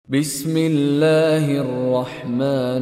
بسم الله الرحمن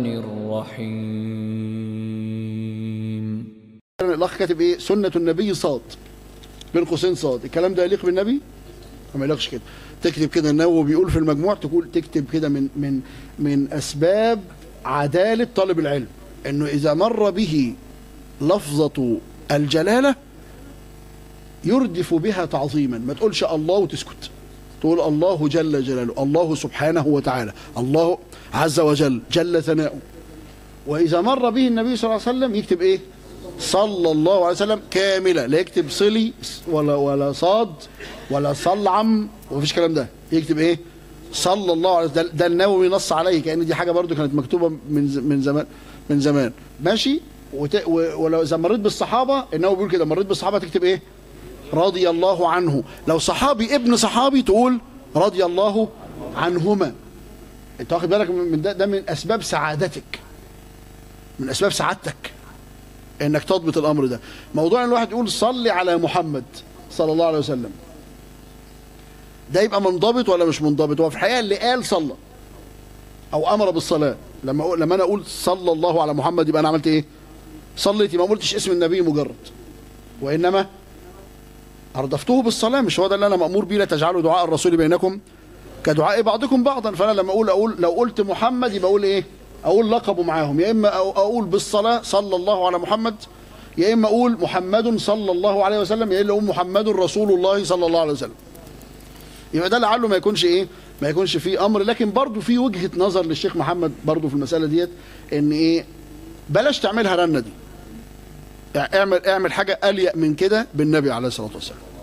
الرحيم الاخ كاتب ايه سنه النبي صاد بين قوسين صاد الكلام ده يليق بالنبي ما يليقش كده تكتب كده النووي بيقول في المجموع تقول تكتب كده من من من اسباب عداله طالب العلم انه اذا مر به لفظه الجلاله يردف بها تعظيما ما تقولش الله وتسكت تقول الله جل جلاله الله سبحانه وتعالى الله عز وجل جل ثناؤه واذا مر به النبي صلى الله عليه وسلم يكتب ايه صلى الله عليه وسلم كامله لا يكتب صلي ولا ولا صاد ولا صلعم ومفيش كلام ده يكتب ايه صلى الله عليه وسلم ده, ده النووي نص عليه كان دي حاجه برضو كانت مكتوبه من ز- من زمان من زمان ماشي وت... و... ولو اذا مريت بالصحابه النووي بيقول كده مريت بالصحابه تكتب ايه رضي الله عنه لو صحابي ابن صحابي تقول رضي الله عنهما انت واخد بالك من ده ده من اسباب سعادتك من اسباب سعادتك انك تضبط الامر ده موضوع ان الواحد يقول صلي على محمد صلى الله عليه وسلم ده يبقى منضبط ولا مش منضبط هو في الحقيقه اللي قال صلى او امر بالصلاه لما أقول لما انا اقول صلى الله على محمد يبقى انا عملت ايه صليت ما قلتش اسم النبي مجرد وانما اردفته بالصلاه مش هو ده اللي انا مامور بيه لا تجعلوا دعاء الرسول بينكم كدعاء بعضكم بعضا فانا لما اقول اقول لو قلت محمد يبقى اقول ايه اقول لقبه معاهم يا اما أو- اقول بالصلاه صلى الله على محمد يا اما اقول محمد صلى الله عليه وسلم يا اما اقول محمد رسول الله صلى الله عليه وسلم يبقى ده لعله ما يكونش ايه ما يكونش فيه امر لكن برضه في وجهه نظر للشيخ محمد برضه في المساله ديت ان ايه بلاش تعملها رنه دي اعمل اعمل حاجه اليق من كده بالنبي عليه الصلاه والسلام